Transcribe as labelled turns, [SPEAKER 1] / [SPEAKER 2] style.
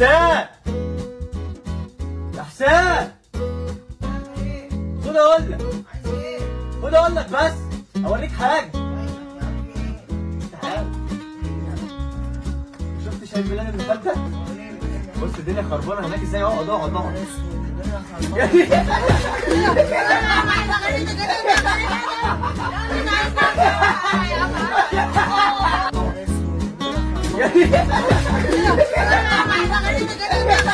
[SPEAKER 1] حسام يا حسام خد اقول لك خد اقول لك بس اوريك حاجه تعال شفت شايف ميلاد اللي فات ده؟ بص الدنيا خربانه هناك ازاي اقعد اقعد اقعد
[SPEAKER 2] Yeah.